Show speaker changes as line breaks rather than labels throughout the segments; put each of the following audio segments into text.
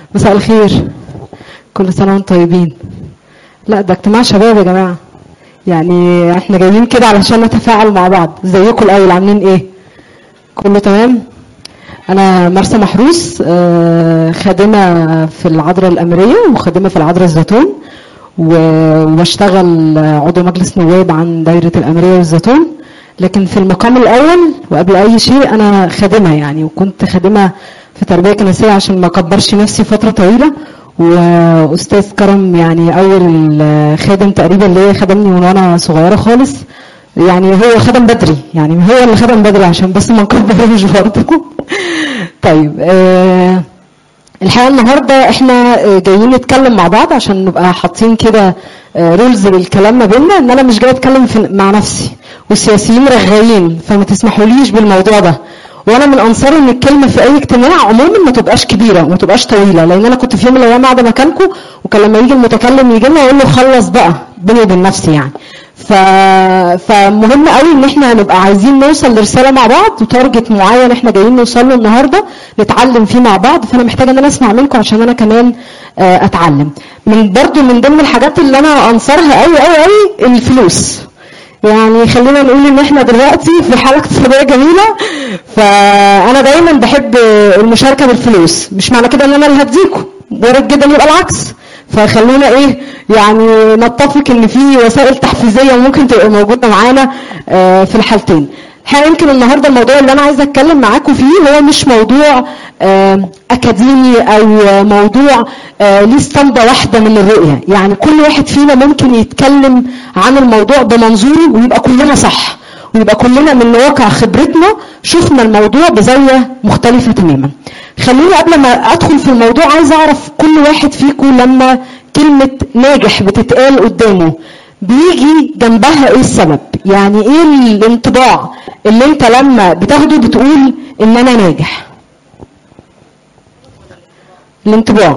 مساء الخير كل سنة وانتم طيبين لا ده اجتماع شباب يا جماعة يعني احنا جايين كده علشان نتفاعل مع بعض ازيكم الاول عاملين ايه كله تمام انا مرسى محروس آه، خادمة في العذراء الامرية وخادمة في العذراء الزيتون و- وبشتغل عضو مجلس نواب عن دايرة الامرية والزيتون لكن في المقام الاول وقبل اي شيء انا خادمة يعني وكنت خادمة في تربية كنسية عشان ما اكبرش نفسي فترة طويلة واستاذ كرم يعني اول خادم تقريبا ليا خدمني من وانا صغيره خالص يعني هو خدم بدري يعني هو اللي خدم بدري عشان بس ما نكبرهوش برضه طيب آه الحقيقه النهارده احنا آه، جايين نتكلم مع بعض عشان نبقى حاطين كده رولز للكلام ما بيننا ان انا مش جاي اتكلم في مع نفسي والسياسيين رغايين فما تسمحوليش بالموضوع ده وانا من انصار ان الكلمه في اي اجتماع عموما ما تبقاش كبيره وما تبقاش طويله لان انا كنت في يوم من الايام قاعده مكانكم وكان لما يجي المتكلم يجي لنا اقول له خلص بقى بيني وبين نفسي يعني ف... فمهم قوي ان احنا نبقى عايزين نوصل لرساله مع بعض وتارجت معين احنا جايين نوصل له النهارده نتعلم فيه مع بعض فانا محتاجه ان انا اسمع منكم عشان انا كمان آه، اتعلم من برضو من ضمن الحاجات اللي انا انصرها قوي قوي قوي الفلوس يعني خلينا نقول ان احنا دلوقتي في حاله اقتصاديه جميله فانا دايما بحب المشاركه بالفلوس مش معنى كده ان انا اللي هديكم وارد جدا يبقى العكس فخلونا ايه يعني نتفق ان في وسائل تحفيزيه ممكن تبقى موجوده معانا آه، في الحالتين الحقيقه يمكن النهارده الموضوع اللي انا عايزه اتكلم معاكم فيه هو مش موضوع آه، اكاديمي او موضوع آه، ليه اسطمبه واحده من الرؤيه يعني كل واحد فينا ممكن يتكلم عن الموضوع بمنظوره ويبقى كلنا صح ويبقى كلنا من واقع خبرتنا شفنا الموضوع بزاويه مختلفه تماما خليني قبل ما ادخل في الموضوع عايز اعرف كل واحد فيكم لما كلمه ناجح بتتقال قدامه بيجي جنبها ايه السبب يعني ايه الانطباع اللي انت لما بتاخده بتقول ان انا ناجح الانطباع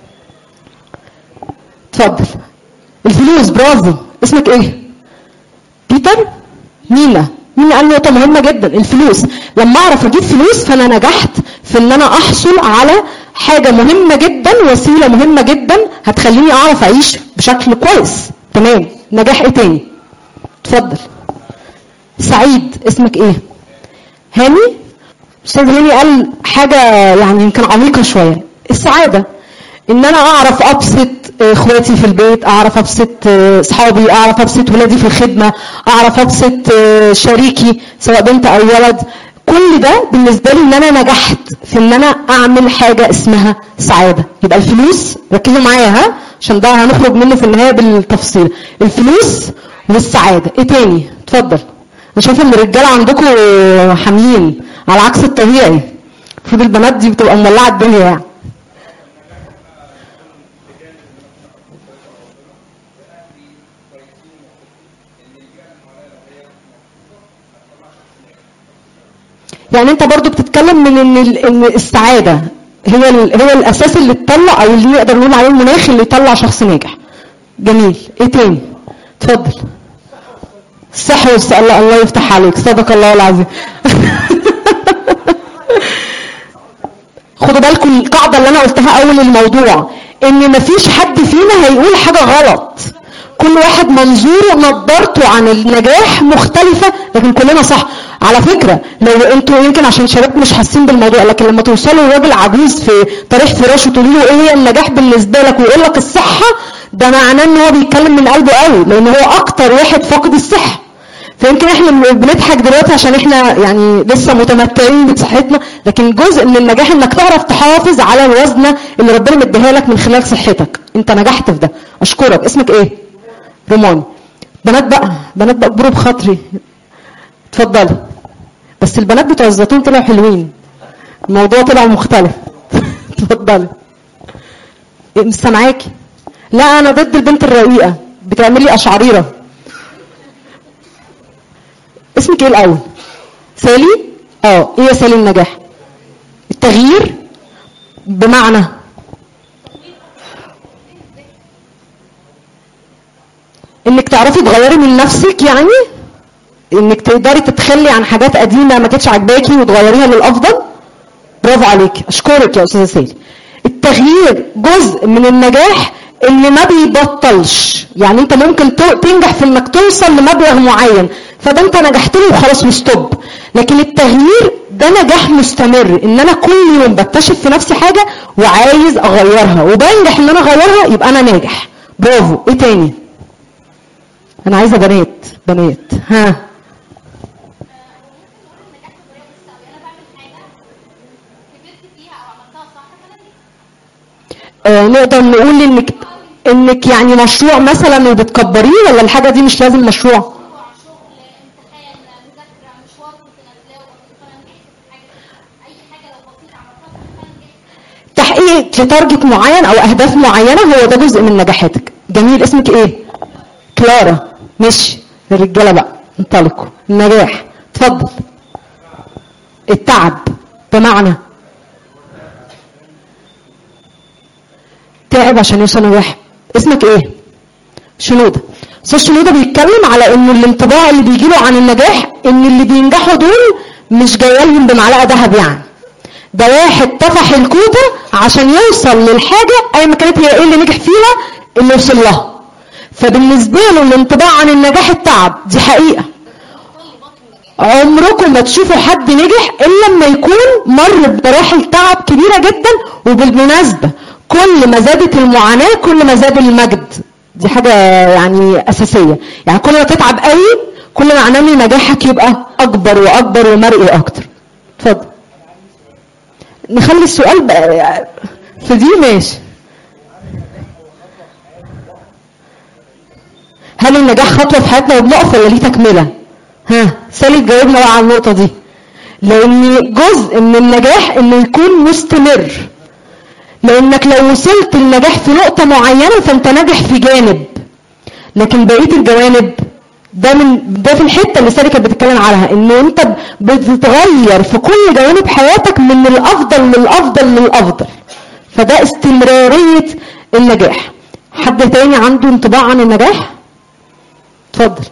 اتفضل الفلوس برافو اسمك ايه بيتر مينا مينا قال نقطة مهمة جدا الفلوس لما اعرف اجيب فلوس فانا نجحت في ان انا احصل على حاجة مهمة جدا وسيلة مهمة جدا هتخليني اعرف اعيش بشكل كويس تمام نجاح ايه تاني اتفضل سعيد اسمك ايه هاني استاذ هاني قال حاجة يعني يمكن عميقة شوية السعادة ان انا اعرف ابسط اخواتي في البيت اعرف ابسط اصحابي اعرف ابسط ولادي في الخدمة اعرف ابسط شريكي سواء بنت او ولد كل ده بالنسبة لي ان انا نجحت في ان انا اعمل حاجة اسمها سعادة يبقى الفلوس ركزوا معايا ها عشان ده هنخرج منه في النهاية بالتفصيل الفلوس والسعادة ايه تاني اتفضل انا شايفه ان الرجاله عندكم حاميين على عكس الطبيعي المفروض البنات دي بتبقى مولعه الدنيا يعني يعني انت برضو بتتكلم من ان ال- ان السعاده هي ال- هو الاساس اللي تطلع او اللي نقدر نقول عليه المناخ اللي يطلع شخص ناجح جميل ايه تاني اتفضل الصحة والسؤال الله الله يفتح عليك صدق الله العظيم خدوا بالكم القاعدة اللي أنا قلتها أول الموضوع إن مفيش حد فينا هيقول حاجة غلط كل واحد منظوره نظرته عن النجاح مختلفة لكن كلنا صح على فكرة لو انتوا يمكن عشان شباب مش حاسين بالموضوع لكن لما توصلوا لراجل عجوز في طريح فراش وتقولوا له ايه هي النجاح بالنسبة لك ويقول لك الصحة ده معناه ان هو بيتكلم من قلبه قوي لان هو اكتر واحد فاقد الصحة فيمكن احنا بنضحك دلوقتي عشان احنا يعني لسه متمتعين بصحتنا لكن جزء من النجاح انك تعرف تحافظ على الوزنه اللي ربنا مديها لك من خلال صحتك انت نجحت في ده اشكرك اسمك ايه روماني بنات بقى بنات بقى اكبروا بخاطري اتفضلي بس البنات بتوع الزيتون طلعوا حلوين الموضوع طلع مختلف اتفضلي إيه، مش سامعاكي لا انا ضد البنت الرقيقه بتعملي اشعريره اسمك ايه الاول سالي اه ايه يا سالي النجاح التغيير بمعنى انك تعرفي تغيري من نفسك يعني انك تقدري تتخلي عن حاجات قديمه ما كانتش عاجباكي وتغيريها للافضل برافو عليك اشكرك يا استاذه سالي التغيير جزء من النجاح اللي ما بيبطلش يعني انت ممكن ت- تنجح في انك توصل لمبلغ معين فده انت نجحت له وخلاص وستوب لكن التغيير ده نجاح مستمر ان انا كل يوم بكتشف في نفسي حاجه وعايز اغيرها وبنجح ان انا اغيرها يبقى انا ناجح برافو ايه تاني انا عايزه بنات بنات ها آه نقدر نقول انك انك يعني مشروع مثلا وبتكبريه ولا الحاجه دي مش لازم مشروع تحقيق لتارجت معين او اهداف معينه هو ده جزء من نجاحاتك جميل اسمك ايه كلارا ماشي الرجاله بقى انطلقوا النجاح اتفضل التعب بمعنى تعب عشان يوصل نجاح اسمك ايه شنودة استاذ شنودة بيتكلم على انه الانطباع اللي بيجي له عن النجاح ان اللي بينجحوا دول مش جايه لهم بمعلقه ذهب يعني ده واحد طفح الكوبه عشان يوصل للحاجه اي ما كانت هي ايه اللي نجح فيها اللي وصل لها فبالنسبه له الانطباع عن النجاح التعب دي حقيقه عمركم ما تشوفوا حد نجح الا لما يكون مر بمراحل تعب كبيره جدا وبالمناسبه كل ما زادت المعاناه كل ما زاد المجد دي حاجه يعني اساسيه يعني كل ما تتعب قوي كل ما معناه ان نجاحك يبقى اكبر واكبر ومرئي اكتر اتفضل نخلي السؤال بقى في دي ماشي هل النجاح خطوه في حياتنا وبنقف ولا ليه تكمله ها سالي تجاوبنا بقى على النقطه دي لان جزء من النجاح انه يكون مستمر لانك لو وصلت النجاح في نقطه معينه فانت ناجح في جانب لكن بقيه الجوانب ده من ده في الحته اللي سالي كانت بتتكلم عنها ان انت بتتغير في كل جوانب حياتك من الافضل للافضل للافضل فده استمراريه النجاح حد تاني عنده انطباع عن النجاح اتفضل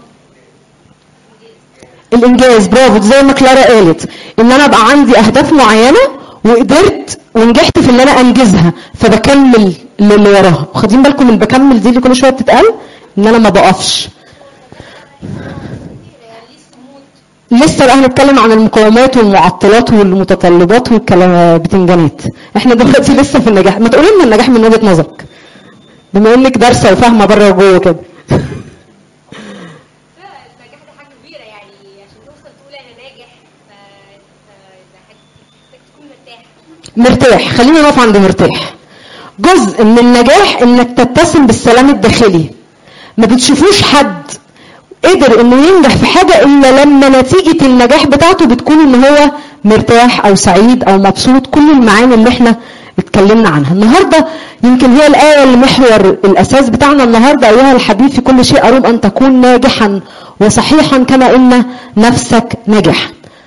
الانجاز برافو زي ما كلارا قالت ان انا ابقى عندي اهداف معينه وقدرت ونجحت في ان انا انجزها فبكمل اللي وراها واخدين بالكم من بكمل دي اللي كل شويه بتتقال ان انا ما بقفش لسه بقى هنتكلم عن المقاومات والمعطلات والمتطلبات والكلام بتنجانات احنا دلوقتي لسه في النجاح ما تقولي لنا النجاح من وجهه نظرك بما انك دارسه وفاهمه بره وجوه كده
النجاح ده حاجه كبيره يعني عشان توصل تقول انا ناجح ف ف- ده حاجه محتاج تكون مرتاح
مرتاح خلينا نقف عند مرتاح جزء من النجاح انك تتسم بالسلام الداخلي ما بتشوفوش حد قدر انه ينجح في حاجة الا لما نتيجة النجاح بتاعته بتكون ان هو مرتاح او سعيد او مبسوط كل المعاني اللي احنا اتكلمنا عنها النهاردة يمكن هي الآية المحور الأساس بتاعنا النهاردة أيها الحبيب في كل شيء أروم أن تكون ناجحا وصحيحا كما إن نفسك ناجحا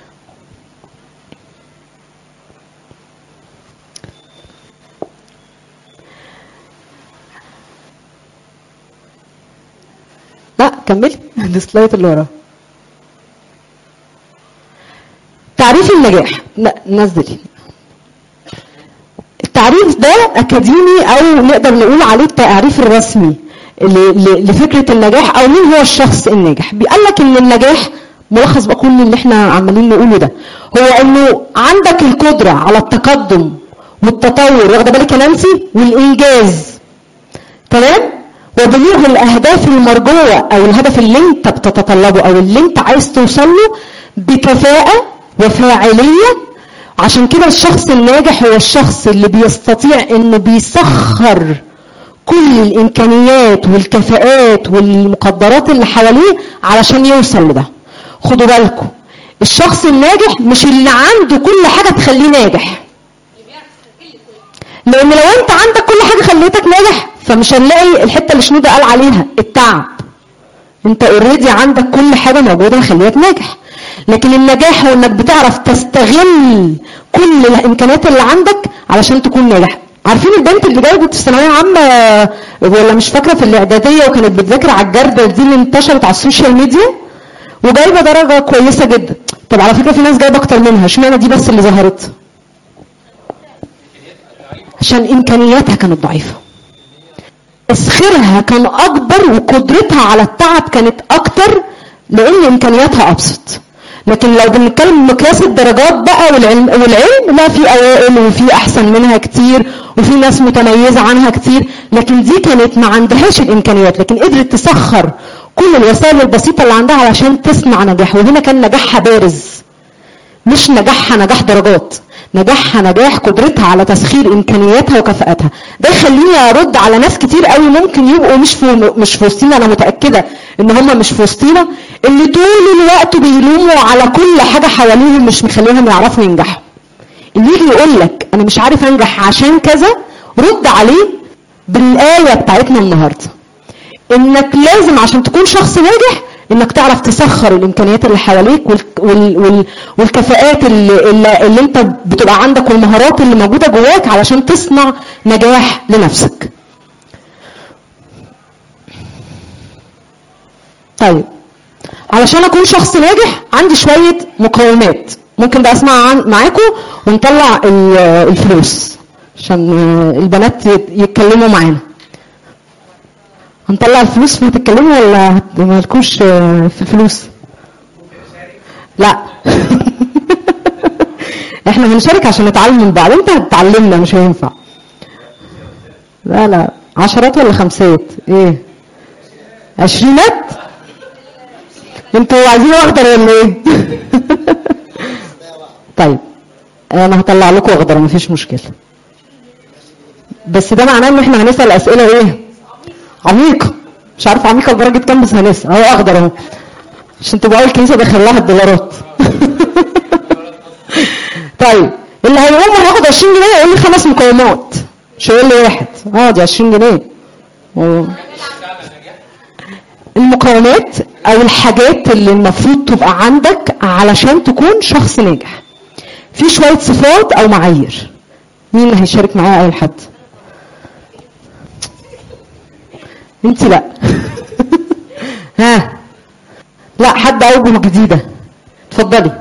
لا كملي السلايد اللي وراه تعريف النجاح لا نزلي التعريف ده اكاديمي او نقدر نقول عليه التعريف الرسمي ل- ل- لفكره النجاح او مين هو الشخص الناجح بيقول لك ان النجاح ملخص بقى كل اللي احنا عمالين نقوله ده هو انه عندك القدره على التقدم والتطور واخده بالك يا نانسي والانجاز تمام وبلوغ الاهداف المرجوه او الهدف اللي انت بتتطلبه او اللي انت عايز توصل له بكفاءه وفاعليه عشان كده الشخص الناجح هو الشخص اللي بيستطيع انه بيسخر كل الامكانيات والكفاءات والمقدرات اللي حواليه علشان يوصل لده خدوا بالكم الشخص الناجح مش اللي عنده كل حاجه تخليه ناجح لان لو انت عندك كل حاجه خليتك ناجح فمش هنلاقي الحته اللي شنودة قال عليها التعب انت اوريدي عندك كل حاجه موجوده مخليك ناجح لكن النجاح هو انك بتعرف تستغل كل الامكانيات اللي عندك علشان تكون ناجح عارفين البنت اللي جاوبت في ثانويه عامه ولا مش فاكره في الاعداديه وكانت بتذاكر على الجرده دي اللي انتشرت على السوشيال ميديا وجايبه درجه كويسه جدا طب على فكره في ناس جايبه اكتر منها اشمعنى دي بس اللي ظهرت عشان امكانياتها كانت ضعيفه تسخيرها كان اكبر وقدرتها على التعب كانت اكتر لان امكانياتها ابسط لكن لو بنتكلم مقياس الدرجات بقى والعلم والعلم لا في اوائل وفي احسن منها كتير وفي ناس متميزه عنها كتير لكن دي كانت ما عندهاش الامكانيات لكن قدرت تسخر كل الوسائل البسيطه اللي عندها علشان تصنع نجاح وهنا كان نجاحها بارز مش نجاحها نجاح درجات نجاحها نجاح قدرتها على تسخير امكانياتها وكفاءتها ده يخليني ارد على ناس كتير قوي ممكن يبقوا مش في مش في وسطينا انا متاكده ان هم مش في وسطينا اللي طول الوقت بيلوموا على كل حاجه حواليهم مش مخليهم يعرفوا ينجحوا اللي يجي يقول لك انا مش عارف انجح عشان كذا رد عليه بالايه بتاعتنا النهارده انك لازم عشان تكون شخص ناجح انك تعرف تسخر الامكانيات اللي حواليك وال وال وال والكفاءات اللي, اللي, اللي انت بتبقى عندك والمهارات اللي موجوده جواك علشان تصنع نجاح لنفسك. طيب علشان اكون شخص ناجح عندي شويه مقومات ممكن بقى اسمع عن معاكم ونطلع الفلوس عشان البنات يتكلموا معانا. هنطلع الفلوس وتتكلموا ولا مالكوش في الفلوس لا احنا هنشارك عشان نتعلم من بعض انت هتعلمنا مش هينفع لا لا عشرات ولا خمسات ايه عشرينات انتوا عايزين اخضر ولا ايه طيب انا هطلع لكم اخضر مفيش مشكله بس ده معناه ان احنا هنسال اسئله ايه عميقة مش عارف عميقة لدرجة كام بس هنسأل اهو اخضر اهو عشان تبقى الكنيسة داخل لها الدولارات طيب اللي هيقوم هياخد 20 جنيه يقول لي خمس مقومات مش هيقول لي واحد اه دي 20 جنيه و... المقومات او الحاجات اللي المفروض تبقى عندك علشان تكون شخص ناجح في شوية صفات او معايير مين اللي هيشارك معايا اول حد انت لا ها لا حد اوجه جديدة اتفضلي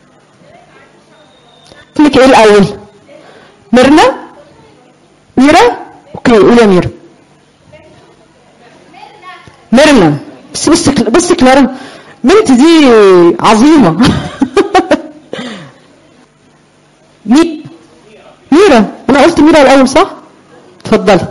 اسمك ايه الاول ميرنا ميرا اوكي قولي يا ميرا ميرنا بس بس بس كلارا بنتي دي عظيمة مي ميرا انا قلت ميرا الاول صح اتفضلي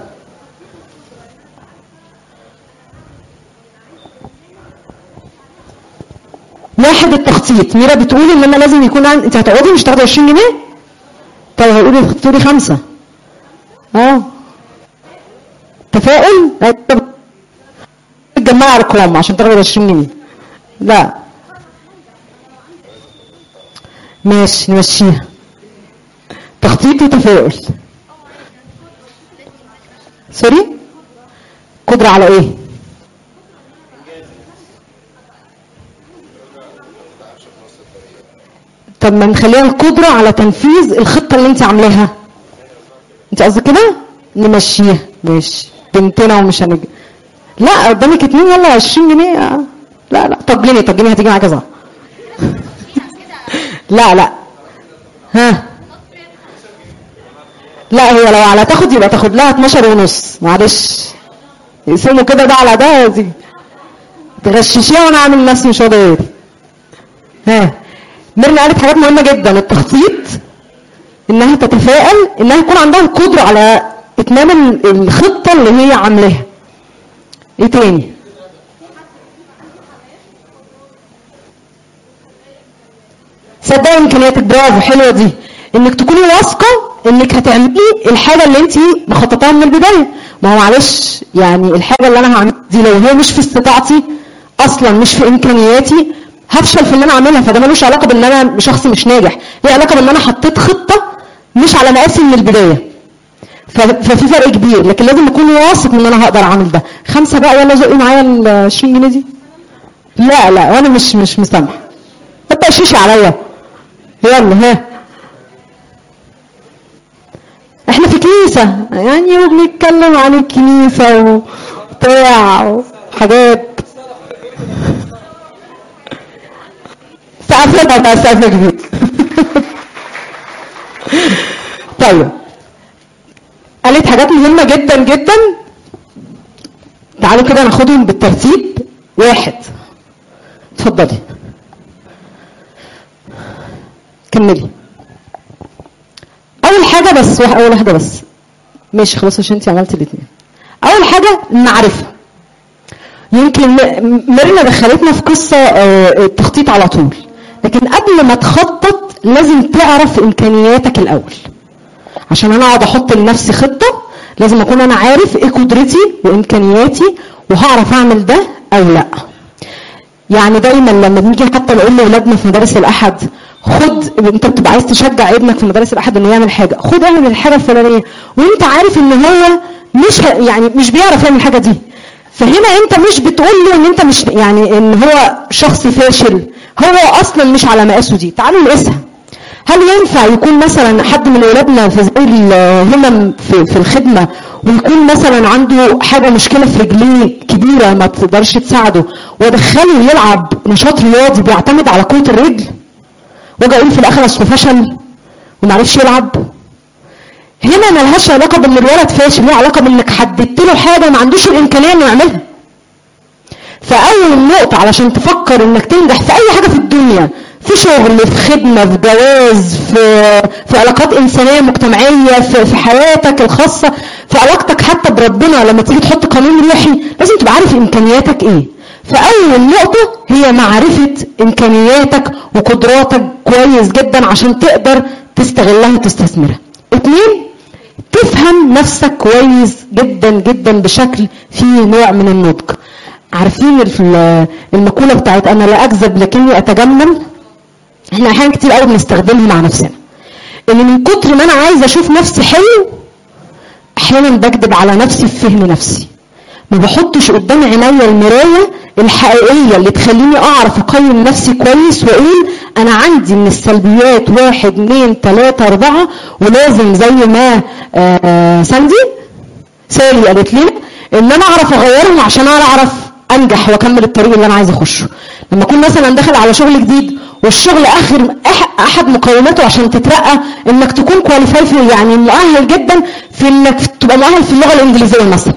واحد التخطيط ميرا بتقول ان انا لازم يكون عندي انت هتقعدي مش تاخدي 20 جنيه طيب هقولي تقولي خمسة اه تفاؤل تجمعي ارقام عشان تاخدي 20 جنيه لا ماشي نمشيها تخطيط وتفاؤل سوري قدرة على ايه طب ما نخليها القدرة على تنفيذ الخطة اللي انت عاملاها انت قصدك كده نمشيها ماشي بنتنا ومش هنج لا قدامك اتنين يلا 20 جنيه لا لا طب جنيه طب جنيه هتيجي معاك كذا لا لا ها لا هي لو على تاخد يبقى تاخد لها 12 ونص معلش يقسموا كده ده على ده دي تغششيها وانا عامل نفسي مش راضي ها ميرنا قالت حاجات مهمة جدا التخطيط انها تتفائل انها يكون عندها القدرة على اتمام الخطة اللي هي عاملاها ايه تاني صدقي امكانياتك برافو حلوة دي انك تكوني واثقة انك هتعملي الحاجة اللي انت مخططاها من البداية ما هو معلش يعني الحاجة اللي انا هعملها دي لو هي مش في استطاعتي اصلا مش في امكانياتي هفشل في ان انا اعملها فده ملوش علاقه بان انا شخص مش ناجح ليه علاقه بان انا حطيت خطه مش على مقاسي من البدايه ففي فرق كبير لكن لازم اكون واثق ان انا هقدر اعمل ده خمسه بقى يلا زقي معايا ال 20 جنيه دي لا لا وانا مش مش مسامحه ما تقشيش عليا يلا ها احنا في كنيسه يعني وبنتكلم عن الكنيسه وبتاع وحاجات سقف بقى سقف كبير طيب قالت حاجات مهمة جدا جدا تعالوا كده ناخدهم بالترتيب واحد اتفضلي كملي اول حاجة بس واحد اول واحدة بس ماشي خلاص عشان انت عملتي الاثنين اول حاجة المعرفة يمكن م- ميرنا دخلتنا في قصة آه، التخطيط على طول لكن قبل ما تخطط لازم تعرف امكانياتك الاول عشان انا اقعد احط لنفسي خطه لازم اكون انا عارف ايه قدرتي وامكانياتي وهعرف اعمل ده او لا يعني دايما لما بنيجي حتى نقول لاولادنا في مدارس الاحد خد انت بتبقى عايز تشجع ابنك في مدارس الاحد انه يعمل حاجه خد اعمل الحاجه الفلانيه وانت عارف ان هو مش ه- يعني مش بيعرف يعمل الحاجه دي فهنا انت مش بتقول له ان انت مش يعني ان هو شخص فاشل هو اصلا مش على مقاسه دي تعالوا نقيسها هل ينفع يكون مثلا حد من اولادنا في ذوي الهمم في, في الخدمه ويكون مثلا عنده حاجه مشكله في رجليه كبيره ما تقدرش تساعده وادخله يلعب نشاط رياضي بيعتمد على قوه الرجل واجي اقول في الاخر اصله فشل ومعرفش يلعب هنا ملهاش علاقه بان الولد فاشل ليها علاقه بانك حددت له حاجه ما عندوش الامكانيه انه يعملها فاول نقطه علشان تفكر انك تنجح في اي حاجه في الدنيا في شغل في خدمه في جواز في في علاقات انسانيه مجتمعيه في, في حياتك الخاصه في علاقتك حتى بربنا لما تيجي تحط قانون روحي لازم تبقى عارف امكانياتك ايه فاول نقطه هي معرفه امكانياتك وقدراتك كويس جدا عشان تقدر تستغلها وتستثمرها اتنين تفهم نفسك كويس جدا جدا بشكل فيه نوع من النضج عارفين ال- المقوله بتاعت انا لا اكذب لكني اتجمل احنا احيانا كتير قوي بنستخدمها مع نفسنا ان من كتر ما انا عايزه اشوف نفسي حلو احيانا بكذب على نفسي في فهم نفسي ما بحطش قدام عينيا المرايه الحقيقيه اللي تخليني اعرف اقيم نفسي كويس واقول انا عندي من السلبيات واحد اتنين تلاته اربعه ولازم زي ما آه، آه، ساندي سالي قالت لنا ان انا اعرف اغيرهم عشان انا اعرف انجح واكمل الطريق اللي انا عايز اخشه لما اكون مثلا داخل على شغل جديد والشغل اخر أح- احد مقوماته عشان تترقى انك تكون كواليفاي في يعني مؤهل جدا في انك تبقى مؤهل في اللغه الانجليزيه مثلا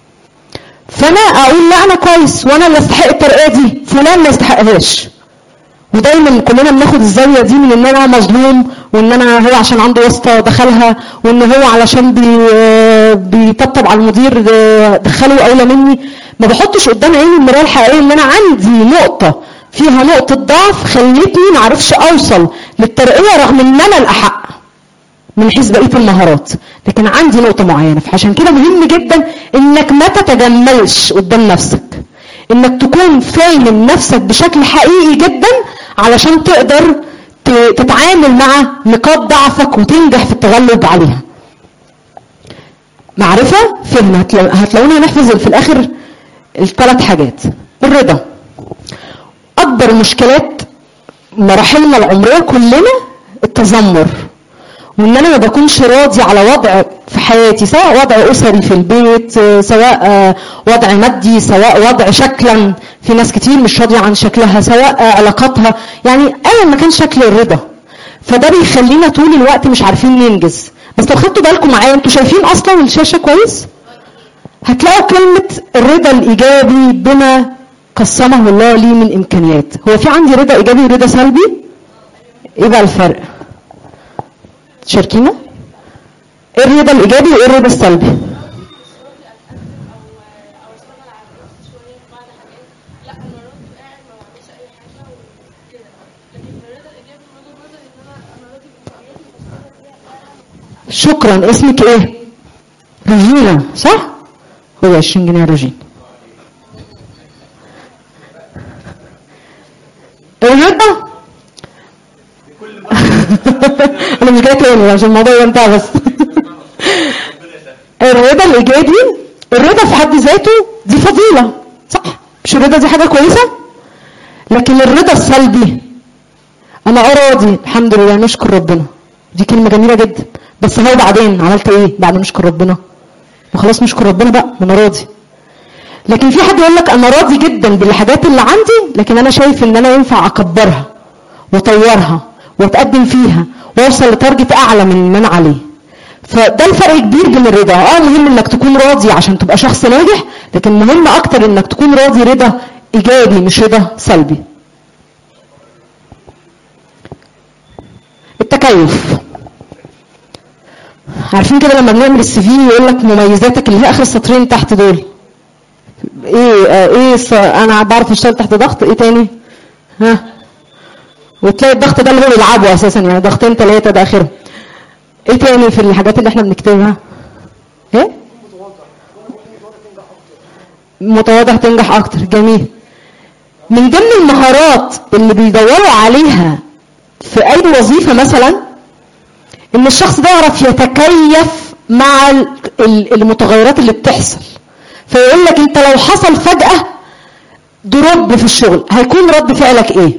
فانا اقول لا انا كويس وانا اللي استحق الترقيه دي فلان ما يستحقهاش ودايما كلنا بناخد الزاويه دي من ان انا مظلوم وان انا هو عشان عنده واسطه دخلها وان هو علشان بي بيطبطب على المدير آه، دخله اولى مني ما بحطش قدام عيني المرايه الحقيقيه ان انا عندي نقطه فيها نقطه ضعف خلتني ما اعرفش اوصل للترقيه رغم ان انا الاحق من حيث بقيه المهارات لكن عندي نقطه معينه فعشان كده مهم جدا انك ما تتجملش قدام نفسك انك تكون فاهم نفسك بشكل حقيقي جدا علشان تقدر ت- تتعامل مع نقاط ضعفك وتنجح في التغلب عليها معرفة فهم هتلاقو- هتلاقونا هنحفظ في الآخر الثلاث حاجات الرضا أكبر مشكلات مراحلنا العمرية كلنا التذمر وان انا ما بكونش راضي على وضع في حياتي سواء وضع اسري في البيت آه، سواء آه، وضع مادي سواء وضع شكلا في ناس كتير مش راضيه عن شكلها سواء آه، علاقاتها يعني ايا ما كان شكل الرضا فده بيخلينا طول الوقت مش عارفين ننجز بس لو خدتوا بالكم معايا انتوا شايفين اصلا الشاشه كويس هتلاقوا كلمه الرضا الايجابي بما قسمه الله لي من امكانيات هو في عندي رضا ايجابي ورضا سلبي ايه بقى الفرق تشاركينا ايه الرضا الايجابي وايه الرضا السلبي شكرا اسمك ايه روجينا صح هو 20 جنيه يا روجينا الرضا انا مش جاي تاني عشان الموضوع ينتهي بس الرضا الايجابي الرضا في حد ذاته دي فضيله صح مش الرضا دي حاجه كويسه لكن الرضا السلبي انا اه راضي الحمد لله نشكر ربنا دي كلمه جميله جدا بس هو بعدين عملت ايه بعد ما نشكر ربنا ما خلاص نشكر ربنا بقى ما انا راضي لكن في حد يقول لك انا راضي جدا بالحاجات اللي عندي لكن انا شايف ان انا ينفع اكبرها واطورها واتقدم فيها واوصل لتارجت اعلى من ما انا عليه فده الفرق كبير بين الرضا اه مهم انك تكون راضي عشان تبقى شخص ناجح لكن مهم اكتر انك تكون راضي رضا ايجابي مش رضا سلبي التكيف عارفين كده لما بنعمل السي في يقول لك مميزاتك اللي هي اخر السطرين تحت دول ايه آه ايه ص- انا بعرف اشتغل تحت ضغط ايه تاني ها وتلاقي الضغط ده اللي هو بيلعبه اساسا يعني ضغطين ثلاثه ده اخرهم ايه تاني في الحاجات اللي احنا بنكتبها ايه متواضع تنجح اكتر جميل من ضمن المهارات اللي بيدوروا عليها في اي وظيفه مثلا ان الشخص ده يعرف يتكيف مع ال- ال- المتغيرات اللي بتحصل فيقول لك انت لو حصل فجاه دروب في الشغل هيكون رد فعلك ايه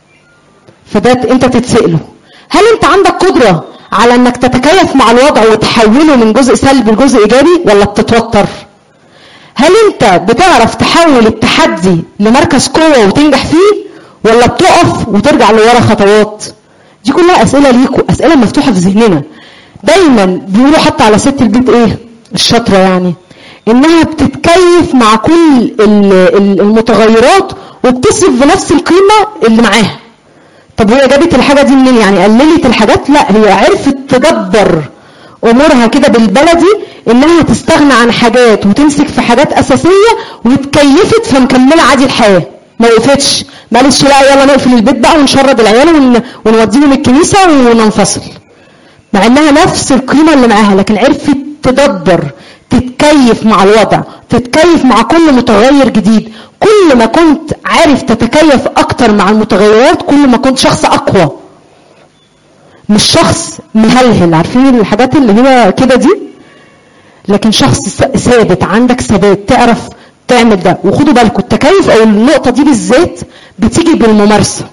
فده انت تتسأله هل انت عندك قدرة على انك تتكيف مع الوضع وتحوله من جزء سلبي لجزء ايجابي ولا بتتوتر هل انت بتعرف تحول التحدي لمركز قوة وتنجح فيه ولا بتقف وترجع لورا خطوات دي كلها اسئلة ليكوا اسئلة مفتوحة في ذهننا دايما بيقولوا حتى على ست البيت ايه الشاطرة يعني انها بتتكيف مع كل ال- ال- المتغيرات وبتصرف بنفس القيمة اللي معاها طب وهي جابت الحاجة دي منين يعني قللت الحاجات لا هي عرفت تدبر امورها كده بالبلدي انها تستغنى عن حاجات وتمسك في حاجات اساسية واتكيفت فمكملة عادي الحياة ما وقفتش ما قالتش لا يلا نقفل البيت بقى ونشرد العيال ون... ونوديهم الكنيسة وننفصل مع انها نفس القيمة اللي معاها لكن عرفت تدبر تتكيف مع الوضع تتكيف مع كل متغير جديد كل ما كنت عارف تتكيف اكتر مع المتغيرات كل ما كنت شخص اقوى مش شخص مهلهل عارفين الحاجات اللي هي كده دي لكن شخص س- ثابت عندك ثبات تعرف تعمل ده وخدوا بالكم التكيف او النقطه دي بالذات بتيجي بالممارسه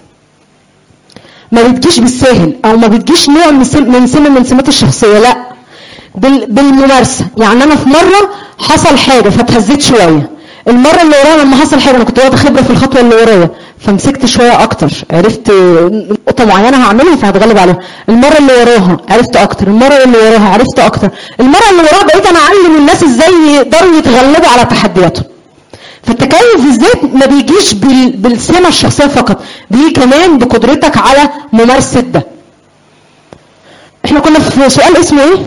ما بتجيش بالساهل او ما بتجيش نوع من سم من سم من سمات الشخصيه لا بال- بالممارسه يعني انا في مره حصل حاجه فاتهزيت شويه المره اللي وراها لما حصل حاجه انا كنت واخده خبره في الخطوه اللي ورايا فمسكت شويه اكتر عرفت نقطه معينه هعملها فهتغلب عليها المره اللي وراها عرفت اكتر المره اللي وراها عرفت اكتر المره اللي وراها بقيت انا اعلم الناس ازاي يقدروا يتغلبوا على تحدياتهم فالتكيف بالذات ما بيجيش بال- بالسمة الشخصية فقط بيجي كمان بقدرتك على ممارسة ده احنا كنا في سؤال اسمه ايه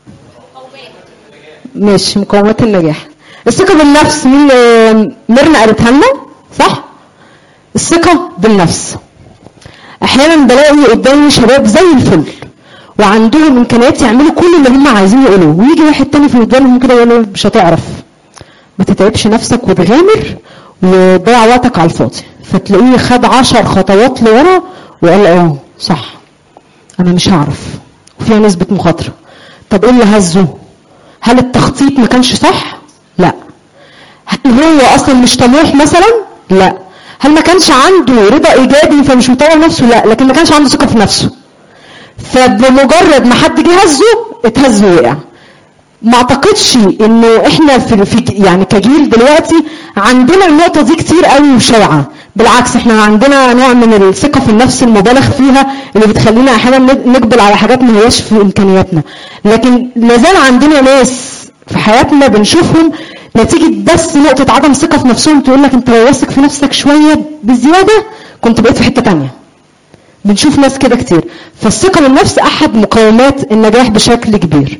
ماشي مقومات النجاح الثقة بالنفس مين آه، ميرنا قالتها لنا صح الثقة بالنفس احيانا بلاقي قدامي شباب زي الفل وعندهم امكانيات يعملوا كل اللي هم عايزين يقولوه ويجي واحد تاني في ودانهم كده يقول له مش هتعرف ما تتعبش نفسك وتغامر وتضيع وقتك على الفاضي فتلاقيه خد عشر خطوات لورا وقال اه صح انا مش هعرف وفيها نسبة مخاطرة طب ايه اللي هزه هل التخطيط ما كانش صح لا هل هو اصلا مش طموح مثلا لا هل ما كانش عنده رضا ايجابي فمش مطور نفسه لا لكن ما كانش عنده ثقة في نفسه فبمجرد ما حد جه هزه اتهز ووقع ما اعتقدش انه احنا في, في يعني كجيل دلوقتي عندنا النقطه دي كتير قوي وشائعه بالعكس احنا عندنا نوع من الثقه في النفس المبالغ فيها اللي بتخلينا احيانا نقبل على حاجات ما هياش في امكانياتنا لكن لازال عندنا ناس في حياتنا بنشوفهم نتيجه بس نقطه عدم ثقه في نفسهم تقول لك انت لو واثق في نفسك شويه بزياده كنت بقيت في حته تانية بنشوف ناس كده كتير فالثقه بالنفس احد مقومات النجاح بشكل كبير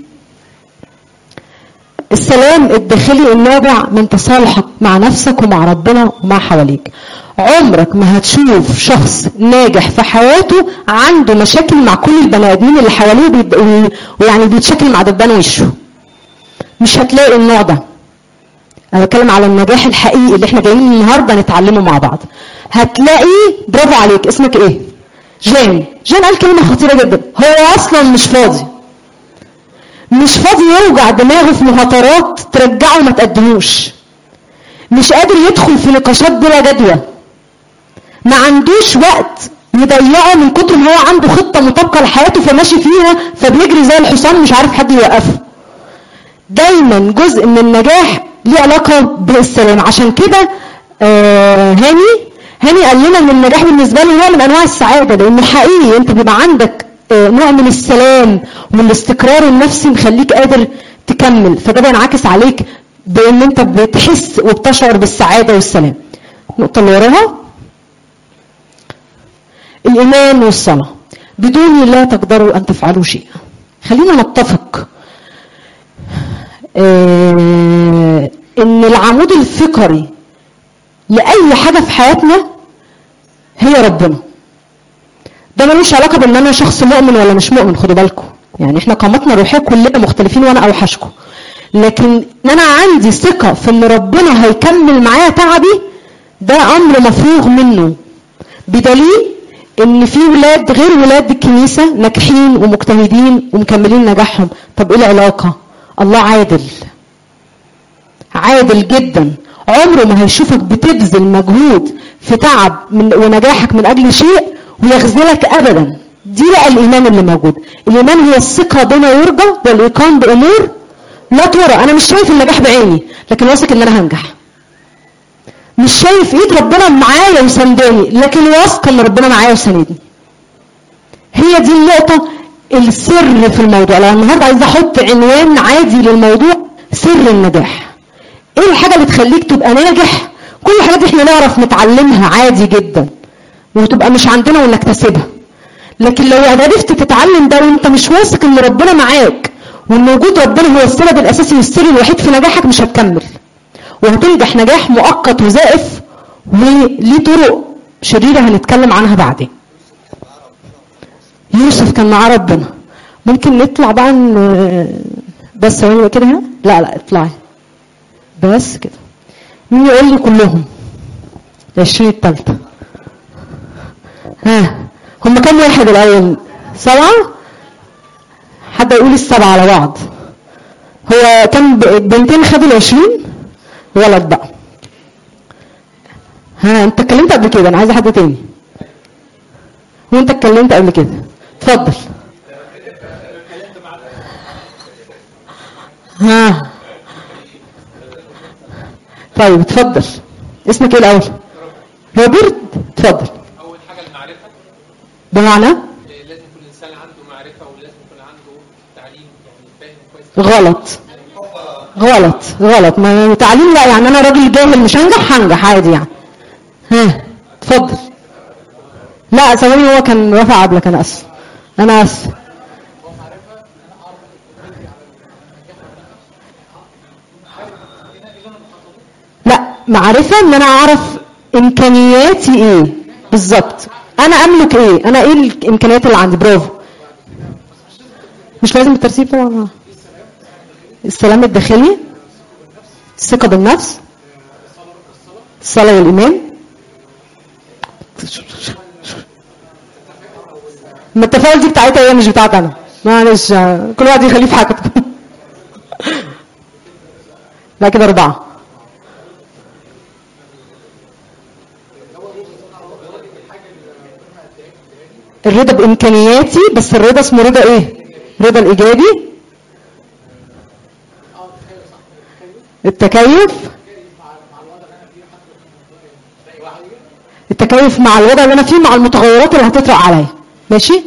السلام الداخلي النابع من تصالحك مع نفسك ومع ربنا ومع حواليك عمرك ما هتشوف شخص ناجح في حياته عنده مشاكل مع كل البني ادمين اللي حواليه بيد- وي- ويعني بيتشكل مع دبان وشه مش هتلاقي النوع ده انا بتكلم على النجاح الحقيقي اللي احنا جايين النهارده نتعلمه مع بعض هتلاقيه برافو عليك اسمك ايه جان جان قال كلمه خطيره جدا هو اصلا مش فاضي مش فاضي يوجع دماغه في مهاترات ترجعه ما تقدموش مش قادر يدخل في نقاشات بلا جدوى ما عندوش وقت يضيعه من كتر ما هو عنده خطه مطابقه لحياته فماشي فيها فبيجري زي الحصان مش عارف حد يوقفه دايما جزء من النجاح ليه علاقه بالسلام عشان كده آه هاني هاني قال لنا ان النجاح بالنسبه له نوع من انواع السعاده لان حقيقي انت بيبقى عندك آه، نوع من السلام والاستقرار النفسي مخليك قادر تكمل فده بينعكس عليك بان انت بتحس وبتشعر بالسعاده والسلام النقطه اللي وراها الايمان والصلاه بدون لا تقدروا ان تفعلوا شيئا خلينا نتفق آه، ان العمود الفقري لاي حاجه في حياتنا هي ربنا ده ملوش علاقه بان انا شخص مؤمن ولا مش مؤمن خدوا بالكم يعني احنا قامتنا الروحيه كلنا مختلفين وانا اوحشكم لكن ان انا عندي ثقه في ان ربنا هيكمل معايا تعبي ده امر مفروغ منه بدليل ان في ولاد غير ولاد الكنيسه ناجحين ومجتهدين ومكملين نجاحهم طب ايه العلاقه الله عادل عادل جدا عمره ما هيشوفك بتبذل مجهود في تعب من ونجاحك من اجل شيء ويخذلك ابدا دي بقى الايمان اللي موجود الايمان هو الثقه بما يرجى والايقان بامور لا ترى انا مش شايف النجاح بعيني لكن واثق ان انا هنجح مش شايف ايد ربنا معايا وسنداني لكن واثق ان ربنا معايا وساندني هي دي النقطة السر في الموضوع لو النهارده عايزة احط عنوان عادي للموضوع سر النجاح ايه الحاجة اللي تخليك تبقى ناجح كل الحاجات دي احنا نعرف نتعلمها عادي جدا وتبقى مش عندنا ونكتسبها لكن لو عرفت تتعلم ده وانت مش واثق ان ربنا معاك وان وجود ربنا هو السبب الاساسي والسر الوحيد في نجاحك مش هتكمل وهتنجح نجاح مؤقت وزائف وليه طرق شريرة هنتكلم عنها بعدين يوسف كان معاه ربنا ممكن نطلع بقى ن- بس ثواني كده ها؟ لا لا اطلعي بس كده مين يقول لي كلهم العشرين التالتة ها هم كام واحد الأول سبعة حد يقول السبعة على بعض هو كم ب- بنتين خدوا العشرين ولد بقى ها انت اتكلمت قبل كده انا عايزه حد تاني وانت اتكلمت قبل كده اتفضل ها طيب اتفضل اسمك ايه الاول روبرت اتفضل
اول حاجه المعرفه
بمعنى
آه، لازم كل انسان عنده معرفه ولازم يكون عنده تعليم يعني فاهم كويس
غلط غلط غلط ما تعليم لا يعني انا راجل جاهل مش هنجح هنجح عادي يعني ها اتفضل لا ثواني هو كان رفع قبلك انا اسف انا اسف لا معرفة ان انا اعرف امكانياتي ايه بالظبط انا املك ايه انا ايه الامكانيات اللي عندي برافو مش لازم بالترتيب طبعا السلام الداخلي الثقة بالنفس الصلاة والإيمان ما التفاؤل دي بتاعتها هي مش بتاعتي أنا معلش آه، كل واحد يخليه في حاجته لا كده أربعة الرضا بإمكانياتي بس الرضا اسمه رضا إيه؟ رضا الإيجابي التكيف التكيف مع الوضع اللي انا فيه مع المتغيرات اللي هتطرق عليا ماشي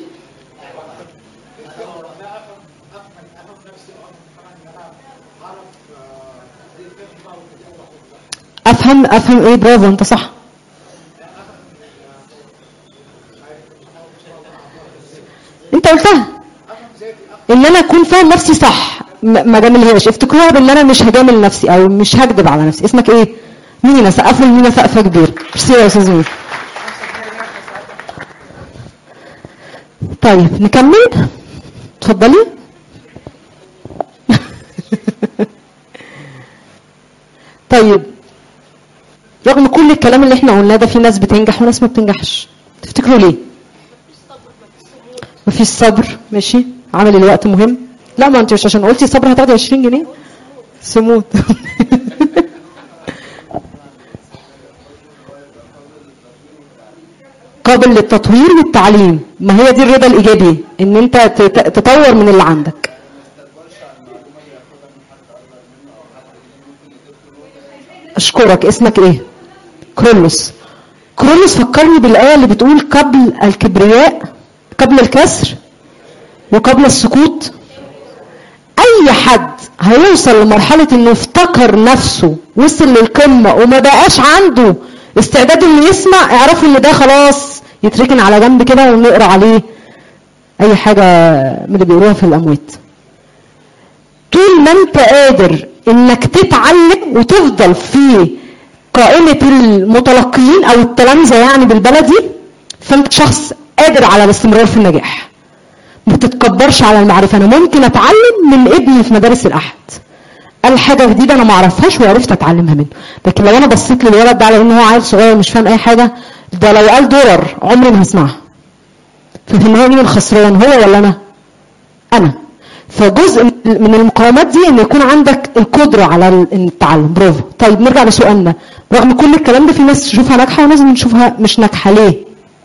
افهم افهم ايه برافو انت صح انت قلتها ان انا اكون فاهم نفسي صح م- ما جاملهاش افتكروها بان انا مش هجامل نفسي او مش هكذب على نفسي اسمك ايه مينا سقف له مينا سقفه كبير ميرسي يا استاذ مينا طيب نكمل اتفضلي طيب رغم كل الكلام اللي احنا قلناه ده في ناس بتنجح وناس ما بتنجحش تفتكروا ليه مفيش صبر ماشي عمل الوقت مهم لا ما انت مش عشان قلتي صبر هتاخدي 20 جنيه سموت قابل للتطوير والتعليم ما هي دي الرضا الايجابي ان انت تت- تطور من اللي عندك اشكرك اسمك ايه كرولوس كرولوس فكرني بالايه اللي بتقول قبل الكبرياء قبل الكسر وقبل السكوت اي حد هيوصل لمرحله انه افتكر نفسه وصل للقمه وما بقاش عنده استعداد انه يسمع اعرفوا ان ده خلاص يتركن على جنب كده ونقرا عليه اي حاجه من اللي بيقولوها في الاموات طول ما انت قادر انك تتعلم وتفضل في قائمة المتلقيين او التلامذة يعني بالبلدي فانت شخص قادر على الاستمرار في النجاح ما تتكبرش على المعرفة انا ممكن اتعلم من ابني في مدارس الاحد قال حاجة جديدة انا ما اعرفهاش وعرفت اتعلمها منه لكن لو انا بصيت للولد ده على انه هو عيل صغير مش فاهم اي حاجة ده لو قال درر عمري ما هسمعها ففي النهاية مين الخسران هو ولا انا انا فجزء من المقاومات دي ان يكون عندك القدره على التعلم برافو طيب نرجع لسؤالنا رغم كل الكلام ده في ناس تشوفها ناجحه وناس بنشوفها مش ناجحه ليه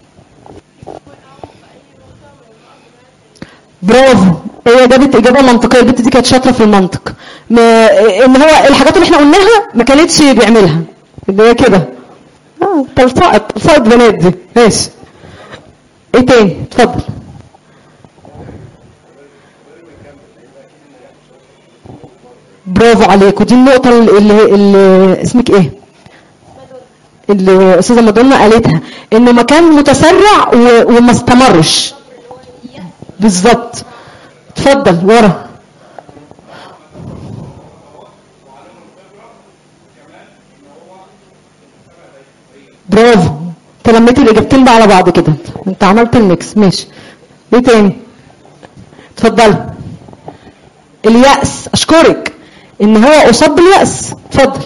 برافو هي جابت اجابه منطقيه البنت دي كانت شاطره في المنطق ما ان هو الحاجات اللي احنا قلناها ما كانتش بيعملها اللي هي كده اه تلصقت تلصقت بنات دي ماشي ايه تاني اتفضل برافو عليك ودي النقطة اللي, اللي اسمك ايه؟ اللي استاذة مدونة قالتها انه مكان متسرع و- وما استمرش بالظبط اتفضل ورا برافو انت لميت الاجابتين بقى على بعض كده انت عملت الميكس ماشي ايه تاني اتفضل اليأس اشكرك ان هو اصاب باليأس اتفضل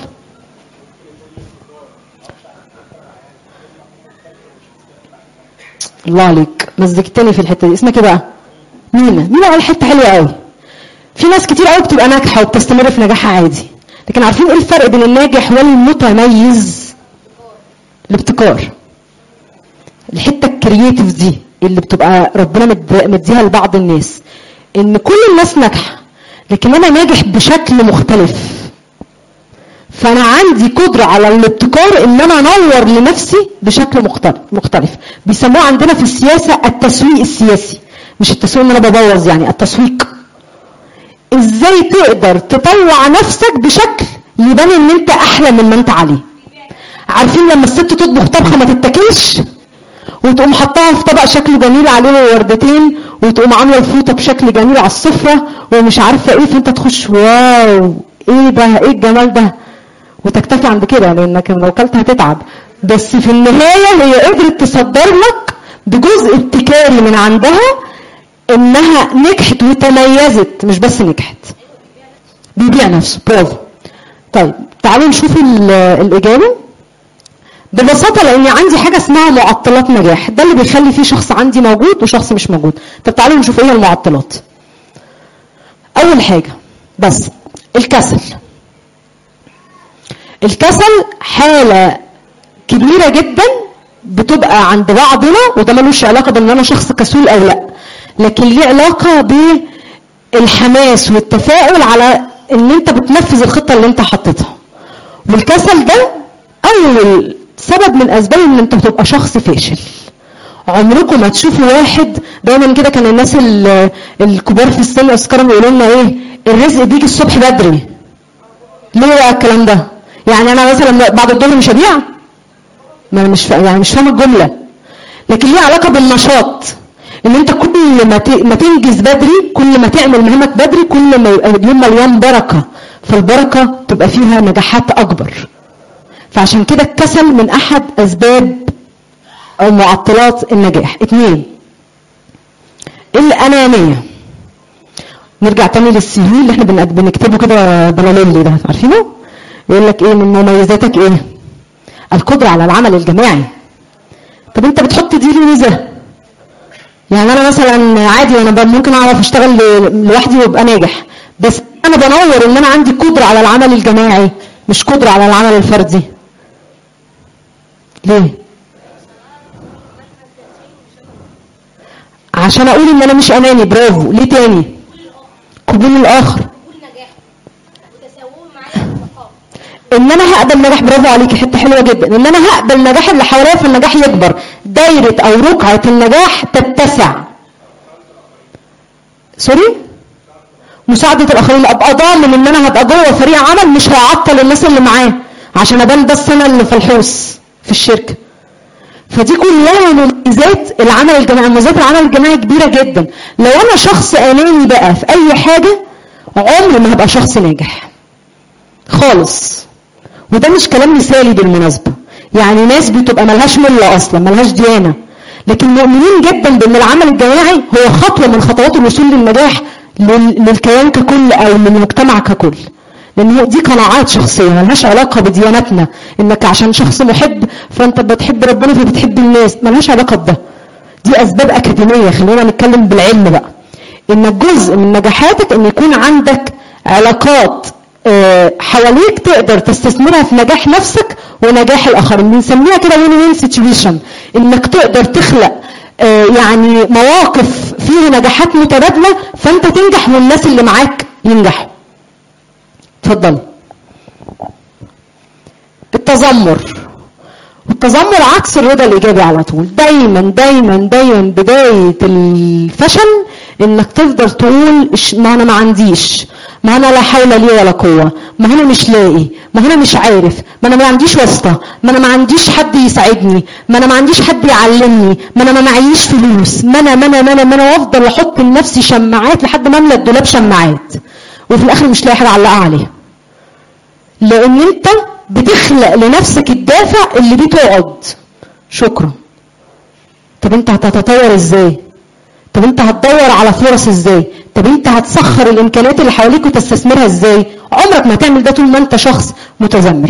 الله عليك مزجتني في الحته دي اسمك ايه بقى مينا مينا قال حته حلوه قوي في ناس كتير قوي بتبقى ناجحه وبتستمر في نجاحها عادي لكن عارفين ايه الفرق بين الناجح والمتميز الابتكار الحته الكرييتيف دي اللي بتبقى ربنا مد- مديها لبعض الناس ان كل الناس ناجحه لكن انا ناجح بشكل مختلف فانا عندي قدره على الابتكار ان انا انور لنفسي بشكل مختلف مختلف بيسموه عندنا في السياسه التسويق السياسي مش التسويق ان انا ببوظ يعني التسويق ازاي تقدر تطوع نفسك بشكل يبان ان انت احلى من ما انت عليه عارفين لما الست تطبخ طبخه ما تتاكلش وتقوم حطاها في طبق شكله جميل عليه وردتين وتقوم عامله الفوطه بشكل جميل على السفره ومش عارفه ايه فانت تخش واو ايه ده ايه الجمال ده وتكتفي عند كده لانك لو اكلت هتتعب بس في النهايه هي قدرت تصدر لك بجزء ابتكاري من عندها انها نجحت وتميزت مش بس نجحت بيبيع نفسه برافو طيب تعالوا نشوف ال- الاجابه ببساطه لان عندي حاجه اسمها معطلات نجاح ده اللي بيخلي فيه شخص عندي موجود وشخص مش موجود طب تعالوا نشوف ايه المعطلات اول حاجه بس الكسل الكسل حاله كبيره جدا بتبقى عند بعضنا وده ملوش علاقه بان انا شخص كسول او لا لكن ليه علاقه بالحماس والتفاؤل على ان انت بتنفذ الخطه اللي انت حطيتها والكسل ده اول سبب من اسباب ان انت بتبقى شخص فاشل عمركم ما تشوفوا واحد دايما كده كان الناس ال- الكبار في السن اذكرهم يقولوا لنا ايه الرزق بيجي الصبح بدري ليه بقى الكلام ده يعني انا مثلا بعد الظهر مش هبيع ما انا مش فا... يعني مش فاهم الجمله لكن ليه علاقه بالنشاط ان انت كل ما ت... ما تنجز بدري كل ما تعمل مهمك بدري كل ما يبقى اليوم مليان بركه فالبركه تبقى فيها نجاحات اكبر فعشان كده الكسل من احد اسباب او معطلات النجاح اتنين الانانيه نرجع تاني للسي في اللي احنا بن- بنكتبه كده بلاليلي ده عارفينه يقول لك ايه من مميزاتك ايه القدره على العمل الجماعي طب انت بتحط دي ليه ميزه يعني انا مثلا عادي انا ب- ممكن اعرف اشتغل ل- لوحدي وابقى ناجح بس انا بنور ان انا عندي قدره على العمل الجماعي مش قدره على العمل الفردي ليه عشان اقول ان انا مش اناني برافو ليه تاني قبول الاخر
قبول نجاحه وتساووه معايا في الثقافه
ان انا هقبل نجاح برافو عليكي حته حلوه جدا ان انا هقبل نجاح اللي حواليا فالنجاح يكبر دايره او رقعه النجاح تتسع سوري مساعدة الآخرين أبقى ضامن إن أنا هبقى جوه فريق عمل مش هعطل الناس اللي معاه عشان أبان بس أنا اللي فلحوس في الشركة فدي كلها مميزات العمل الجماعي مميزات العمل الجماعي كبيرة جدا لو أنا شخص أناني بقى في أي حاجة عمري ما هبقى شخص ناجح خالص وده مش كلام مثالي بالمناسبة يعني ناس بتبقى ملهاش ملة أصلا ملهاش ديانة لكن مؤمنين جدا بأن العمل الجماعي هو خطوة من خطوات الوصول للنجاح لل- للكيان ككل أو للمجتمع ككل لأن هي دي قناعات شخصية ملهاش علاقة بديانتنا إنك عشان شخص محب فأنت بتحب ربنا فبتحب الناس ملهاش علاقة بده دي أسباب أكاديمية خلينا نتكلم بالعلم بقى إن جزء من نجاحاتك إن يكون عندك علاقات آه، حواليك تقدر تستثمرها في نجاح نفسك ونجاح الآخرين بنسميها كده وين وين سيتويشن إنك تقدر تخلق آه، يعني مواقف فيها نجاحات متبادلة فأنت تنجح والناس اللي معاك ينجحوا اتفضل التذمر والتذمر عكس الرضا الايجابي على طول دايما دايما دايما بدايه الفشل انك تفضل تقول إش- ما انا ما عنديش ما انا لا حول لي ولا قوه ما انا مش لاقي ما انا مش عارف ما انا ما عنديش واسطه ما انا ما عنديش حد يساعدني ما انا ما عنديش حد يعلمني ما انا ما معيش فلوس ما انا ما انا ما انا ما انا وافضل احط لنفسي شماعات لحد ما املى الدولاب شماعات وفي الاخر مش لاقي حاجه اعلقها عليها لان انت بتخلق لنفسك الدافع اللي بيه تقعد شكرا طب انت هتتطور ازاي طب انت هتدور على فرص ازاي طب انت هتسخر الامكانيات اللي حواليك وتستثمرها ازاي عمرك ما هتعمل ده طول ما انت شخص متذمر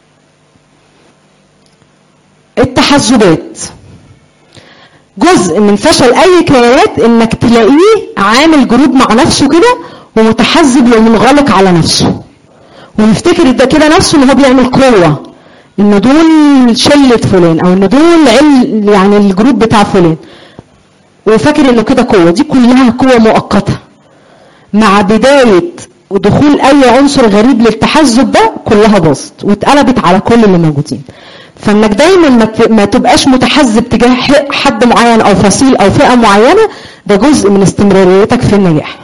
التحزبات جزء من فشل اي كيانات انك تلاقيه عامل جروب مع نفسه كده ومتحزب ومنغلق على نفسه ويفتكر ده كده نفسه ان هو بيعمل قوه ان دول شله فلان او ان دول عل يعني الجروب بتاع فلان وفاكر انه كده قوه دي كلها قوه مؤقته مع بدايه ودخول اي عنصر غريب للتحزب ده كلها باظت واتقلبت على كل اللي موجودين فانك دايما ما ت- ما تبقاش متحزب تجاه ح- حد معين او فصيل او فئه معينه ده جزء من استمراريتك في النجاح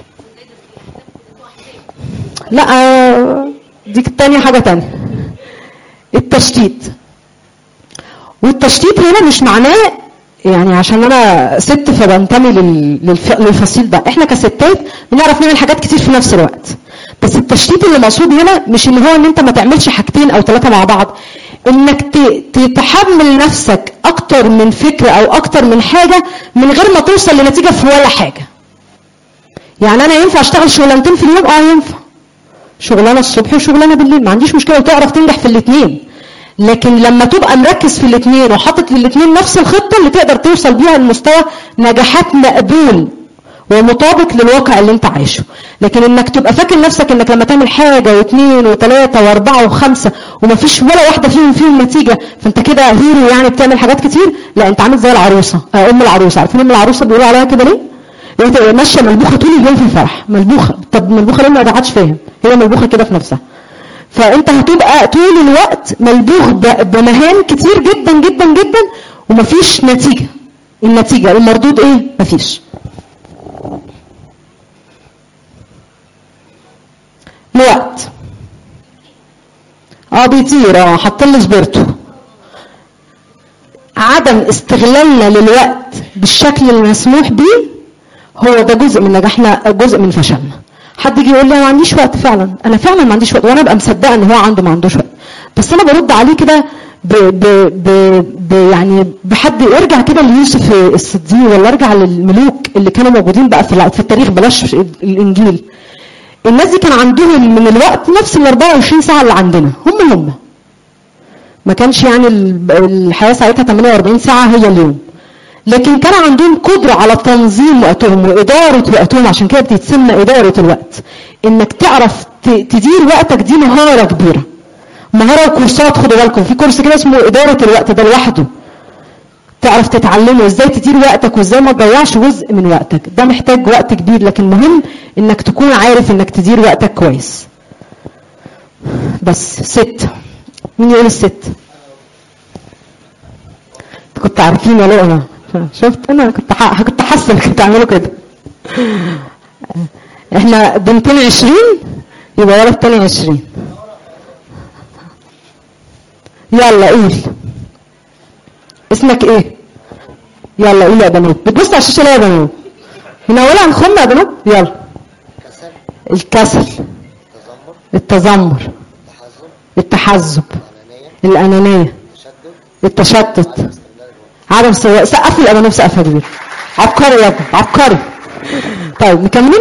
لا آه، دي تاني حاجه تانية التشتيت والتشتيت هنا مش معناه يعني عشان انا ست فبنتمي لل- للف- للفصيل ده احنا كستات بنعرف نعمل حاجات كتير في نفس الوقت بس التشتيت اللي مقصود هنا مش ان هو ان انت ما تعملش حاجتين او ثلاثه مع بعض انك ت- تتحمل نفسك اكتر من فكره او اكتر من حاجه من غير ما توصل لنتيجه في ولا حاجه يعني انا ينفع اشتغل شغلانتين في اليوم اه ينفع شغلانه الصبح وشغلانه بالليل ما عنديش مشكله وتعرف تنجح في الاثنين لكن لما تبقى مركز في الاثنين وحاطط للاثنين نفس الخطه اللي تقدر توصل بيها لمستوى نجاحات مقبول ومطابق للواقع اللي انت عايشه لكن انك تبقى فاكر نفسك انك لما تعمل حاجه واثنين وثلاثه واربعه وخمسه ومفيش ولا واحده فيهم فيهم نتيجه فانت كده هيرو يعني بتعمل حاجات كتير لا انت عامل زي العروسه آه، ام العروسه عارفين ام العروسه بيقولوا عليها كده ليه؟ هي تبقى ماشيه ملبوخه طول اليوم في الفرح ملبوخه طب ملبوخه ليه ما حدش فاهم هي ملبوخه كده في نفسها فانت هتبقى طول الوقت ملبوخ ب- بمهام كتير جدا جدا جدا ومفيش نتيجه النتيجه المردود ايه مفيش الوقت اه بيطير اه حاطين لي سبيرتو عدم استغلالنا للوقت بالشكل المسموح به هو ده جزء من نجاحنا جزء من فشلنا حد يجي يقول لي انا ما عنديش وقت فعلا انا فعلا ما عنديش وقت وانا ابقى مصدقه ان هو عنده ما عندوش وقت بس انا برد عليه كده ب ب ب ب يعني بحد ارجع كده ليوسف الصديق ولا ارجع للملوك اللي كانوا موجودين بقى في الع- في التاريخ بلاش الانجيل الناس دي كان عندهم من الوقت نفس ال 24 ساعه اللي عندنا هم هم ما كانش يعني ال- الحياه ساعتها 48 ساعه هي اليوم لكن كان عندهم قدرة على تنظيم وقتهم وإدارة وقتهم عشان كده بتتسمى إدارة الوقت إنك تعرف ت- تدير وقتك دي مهارة كبيرة مهارة وكورسات خدوا بالكم في كورس كده اسمه إدارة الوقت ده لوحده تعرف تتعلمه ازاي تدير وقتك وازاي ما تضيعش جزء من وقتك ده محتاج وقت كبير لكن مهم انك تكون عارف انك تدير وقتك كويس بس ست مين يقول الست كنت عارفين يا لقمة شفت انا كنت ح... كنت حاسه انك بتعملوا كده احنا بنتين عشرين يبقى ورا التاني عشرين يلا قول اسمك ايه يلا قول يا بنات بتبص على الشاشه ليه يا بنات من اولها هنخم يا بنات يلا
كسل
الكسل
تذمر
التذمر
تحزن
التحزب
أنانية
الانانيه
تشدد
التشتت
عدم استمرار الوقت
عدم سواء سقف لي الامانه سقفها كبير عبقري يا ابني عبقري طيب مكملين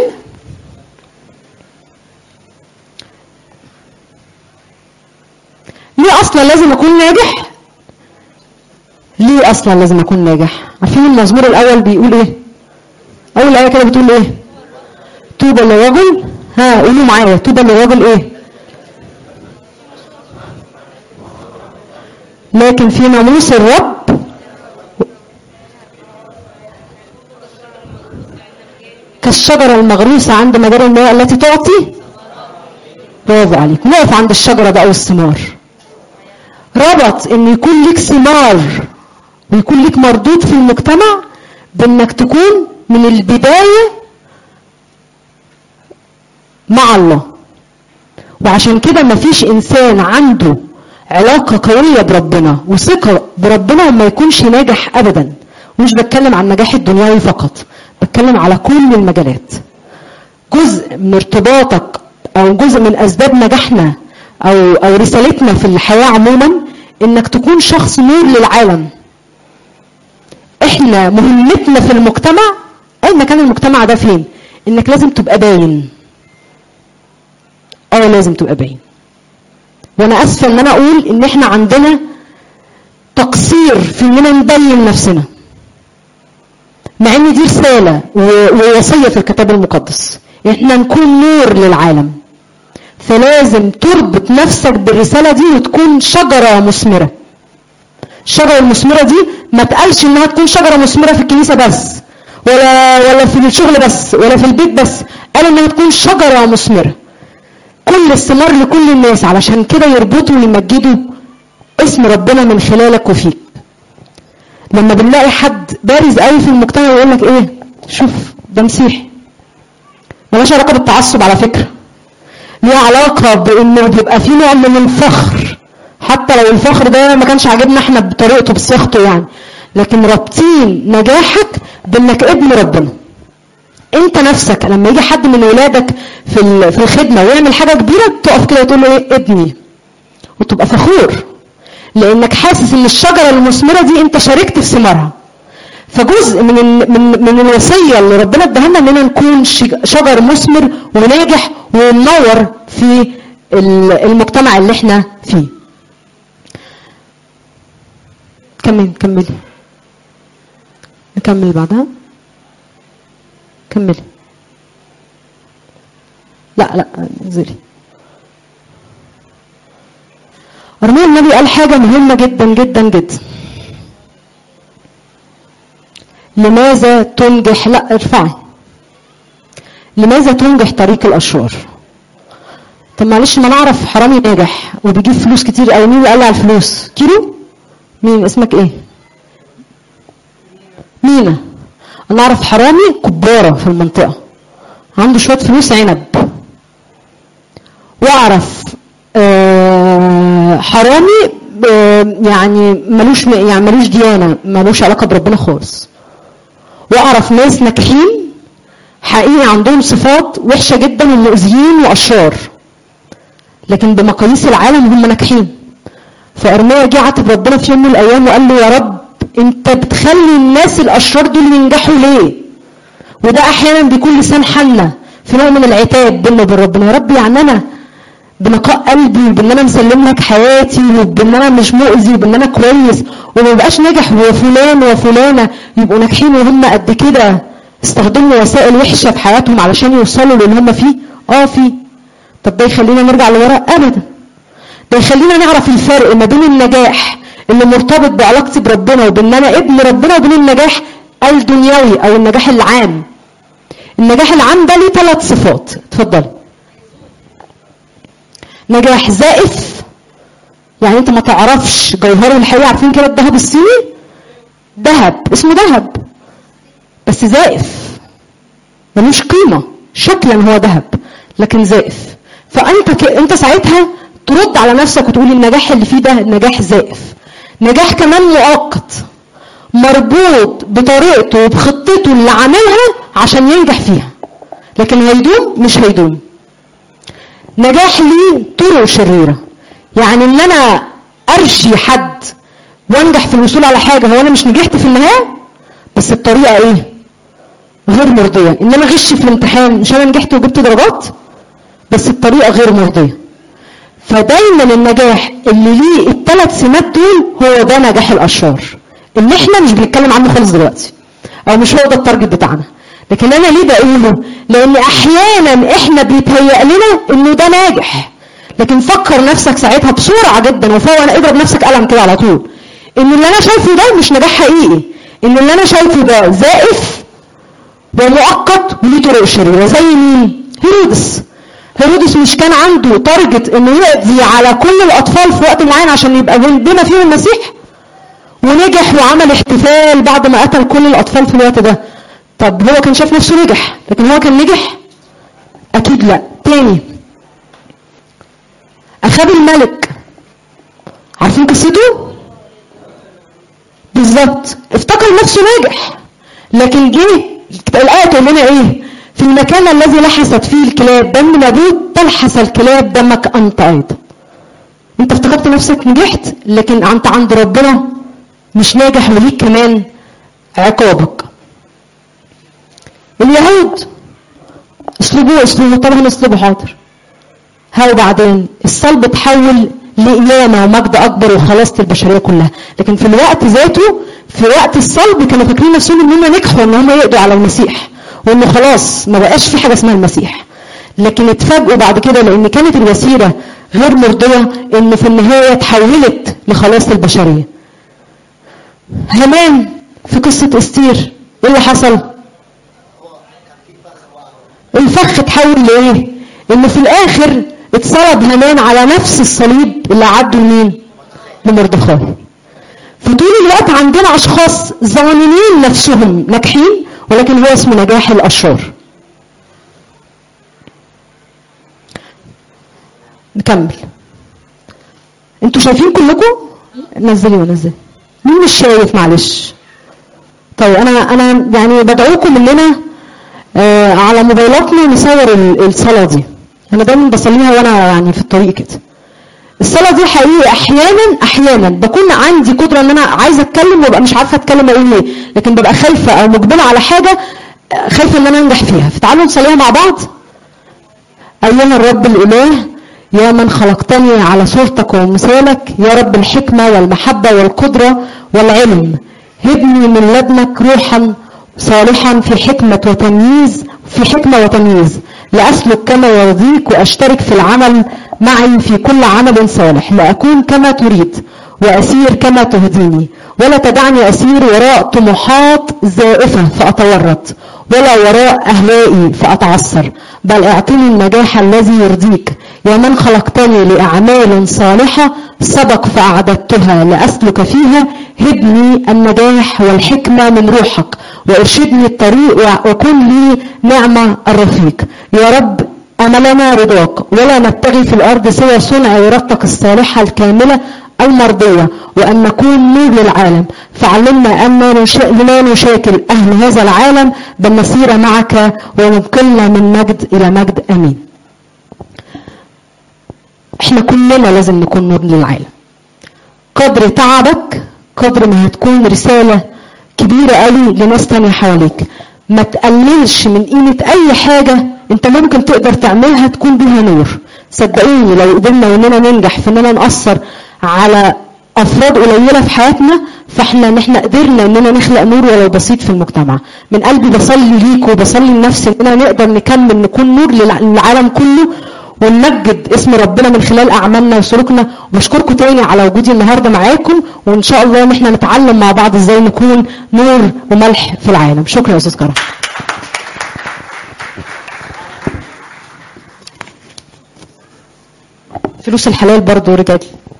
ليه اصلا لازم اكون ناجح ليه اصلا لازم اكون ناجح عارفين المزمور الاول بيقول ايه اول ايه كده بتقول ايه طوبى للرجل ها قولوا معايا طوبى للرجل ايه لكن في ناموس الرب كالشجرة المغروسة عند مجاري المياه التي تعطي برافو عليك نقف عند الشجرة بقى والثمار ربط ان يكون ليك ثمار ويكون ليك مردود في المجتمع بانك تكون من البداية مع الله وعشان كده مفيش انسان عنده علاقة قوية بربنا وثقة بربنا وما يكونش ناجح ابدا ومش بتكلم عن النجاح الدنيوي فقط بتكلم على كل المجالات جزء من ارتباطك او جزء من اسباب نجاحنا او او رسالتنا في الحياه عموما انك تكون شخص نور للعالم احنا مهمتنا في المجتمع اي مكان المجتمع ده فين انك لازم تبقى باين اه لازم تبقى باين وانا اسفه ان انا اقول ان احنا عندنا تقصير في اننا نبين نفسنا مع ان دي رساله و- ووصيه في الكتاب المقدس احنا نكون نور للعالم فلازم تربط نفسك بالرساله دي وتكون شجره مثمره الشجره المثمره دي ما تقالش انها تكون شجره مثمره في الكنيسه بس ولا ولا في الشغل بس ولا في البيت بس قال انها تكون شجره مثمره كل الثمار لكل الناس علشان كده يربطوا ويمجدوا اسم ربنا من خلالك وفيك لما بنلاقي حد بارز قوي في المجتمع يقول لك ايه شوف ده مسيحي ملهاش علاقه بالتعصب على فكره ليه علاقه بانه بيبقى في نوع من الفخر حتى لو الفخر ده ما كانش عاجبنا احنا بطريقته بصيغته يعني لكن رابطين نجاحك بانك ابن ربنا انت نفسك لما يجي حد من ولادك في ال- في الخدمه ويعمل حاجه كبيره تقف كده وتقول له ايه ابني وتبقى فخور لانك حاسس ان الشجره المثمره دي انت شاركت في ثمارها فجزء من ال- من من الوصيه اللي ربنا اداها لنا اننا نكون شج- شجر مثمر وناجح ومنور في ال- المجتمع اللي احنا فيه كمل كملي نكمل بعدها كملي لا لا انزلي أرميا النبي قال حاجة مهمة جدا جدا جدا لماذا تنجح لا ارفعي لماذا تنجح طريق الأشرار طب معلش ما نعرف حرامي ناجح وبيجيب فلوس كتير قوي مين اللي قال على الفلوس كيلو مين اسمك ايه مينا انا اعرف حرامي كبارة في المنطقة عنده شوية فلوس عنب واعرف آه، حرامي آه، يعني ملوش يعني ملوش ديانة ملوش علاقة بربنا خالص واعرف ناس ناجحين حقيقي عندهم صفات وحشة جدا ومؤذيين واشرار لكن بمقاييس العالم هم ناجحين فارميا جه عاتب ربنا في يوم من الايام وقال له يا رب انت بتخلي الناس الاشرار دول ينجحوا ليه وده احيانا بيكون لسان حالنا في نوع من العتاب بيننا وبين ربنا يا رب يعني انا بنقاء قلبي وبان انا مسلم لك حياتي وبان انا مش مؤذي وبان انا كويس وما بقاش ناجح وفلان وفلانه يبقوا ناجحين وهم قد كده استخدموا وسائل وحشه في حياتهم علشان يوصلوا للي هم فيه اه في طب ده يخلينا نرجع لورا ابدا ده يخلينا نعرف الفرق ما بين النجاح اللي مرتبط بعلاقتي بربنا وبان انا ابن ربنا وبين النجاح الدنيوي او النجاح العام النجاح العام ده ليه ثلاث صفات اتفضلي نجاح زائف يعني انت ما تعرفش جوهره الحقيقي عارفين كده الذهب الصيني ذهب اسمه ذهب بس زائف ملوش قيمه شكلا هو ذهب لكن زائف فانت ك... انت ساعتها ترد على نفسك وتقول النجاح اللي فيه ده نجاح زائف نجاح كمان مؤقت مربوط بطريقته وبخطته اللي عاملها عشان ينجح فيها لكن هيدوم مش هيدوم نجاح ليه طرق شريرة يعني ان انا ارشي حد وانجح في الوصول على حاجة هو انا مش نجحت في النهاية بس الطريقة ايه غير مرضية ان انا غش في الامتحان مش انا نجحت وجبت درجات بس الطريقة غير مرضية فدايما النجاح اللي ليه الثلاث سمات دول هو ده نجاح الاشرار اللي احنا مش بنتكلم عنه خالص دلوقتي او مش هو ده التارجت بتاعنا لكن انا ليه بقوله لان احيانا احنا بيتهيأ لنا انه ده ناجح لكن فكر نفسك ساعتها بسرعه جدا وفوق انا اضرب نفسك قلم كده على طول ان اللي انا شايفه ده مش نجاح حقيقي ان اللي انا شايفه ده زائف ومؤقت وليه طرق شريره زي مين هيرودس هيرودس مش كان عنده تارجت انه يقضي على كل الاطفال في وقت معين عشان يبقى بما فيهم المسيح ونجح وعمل احتفال بعد ما قتل كل الاطفال في الوقت ده طب هو كان شايف نفسه نجح لكن هو كان نجح اكيد لا تاني اخاب الملك عارفين قصته بالظبط افتكر نفسه ناجح لكن جه الايه تقول لنا ايه في المكان الذي لحست فيه الكلاب دم نابوت تلحس الكلاب دمك انت ايضا انت افتكرت نفسك نجحت لكن انت عند ربنا مش ناجح وليك كمان عقابك اليهود اسلوبه اسلوبه طبعا اسلوبه حاضر ها وبعدين الصلب اتحول لإمامة ومجد أكبر وخلاصة البشرية كلها لكن في الوقت ذاته في وقت الصلب كانوا فاكرين نفسهم ان هم نجحوا ان هم يقضوا على المسيح وانه خلاص ما بقاش في حاجة اسمها المسيح لكن اتفاجئوا بعد كده لان كانت الوسيلة غير مرضية ان في النهاية اتحولت لخلاصة البشرية همان في قصة استير ايه اللي حصل الفخ اتحول لايه ان في الاخر اتصلب هامان على نفس الصليب اللي عدوا لمين لمردخاي فطول الوقت عندنا اشخاص ظاننين نفسهم ناجحين ولكن هو اسمه نجاح الاشرار نكمل انتوا شايفين كلكم نزلي ونزلي مين مش شايف معلش طيب انا انا يعني بدعوكم اننا آه على موبايلاتنا نصور الصلاه دي انا دايما بصليها وانا يعني في الطريق كده الصلاه دي حقيقي احيانا احيانا بكون عندي قدره ان انا عايزه اتكلم وابقى مش عارفه اتكلم اقول ايه لكن ببقى خايفه او مقبله على حاجه خايفه ان انا انجح فيها فتعالوا نصليها مع بعض ايها الرب الاله يا من خلقتني على صورتك ومثالك يا رب الحكمه والمحبه والقدره والعلم هبني من لدنك روحا صالحا في حكمة وتمييز في حكمة وتمييز لأسلك كما يرضيك وأشترك في العمل معي في كل عمل صالح لأكون كما تريد وأسير كما تهديني ولا تدعني أسير وراء طموحات زائفة فأتورط ولا وراء أهوائي فأتعثر بل اعطني النجاح الذي يرضيك يا من خلقتني لأعمال صالحة سبق فأعددتها لأسلك فيها هبني النجاح والحكمة من روحك وارشدني الطريق وكن لي نعمة الرفيق يا رب أملنا رضاك ولا نبتغي في الأرض سوى صنع إرادتك الصالحة الكاملة المرضية وأن نكون نور للعالم فعلمنا أن لا نشاكل أهل هذا العالم بل نسير معك وننقلنا من مجد إلى مجد أمين احنا كلنا لازم نكون نور للعالم قدر تعبك قدر ما هتكون رسالة كبيرة قوي لناس تانية حواليك ما تقللش من قيمة أي حاجة أنت ممكن تقدر تعملها تكون بيها نور صدقوني لو قدرنا إننا ننجح في إننا نأثر على أفراد قليلة في حياتنا فإحنا إن إحنا قدرنا إننا نخلق نور ولو بسيط في المجتمع من قلبي بصلي ليك وبصلي لنفسي إننا نقدر نكمل نكون نور للعالم كله ونمجد اسم ربنا من خلال اعمالنا وسلوكنا وبشكركم تاني على وجودي النهارده معاكم وان شاء الله ان احنا نتعلم مع بعض ازاي نكون نور وملح في العالم شكرا يا استاذ كرم فلوس الحلال برضو رجعت لي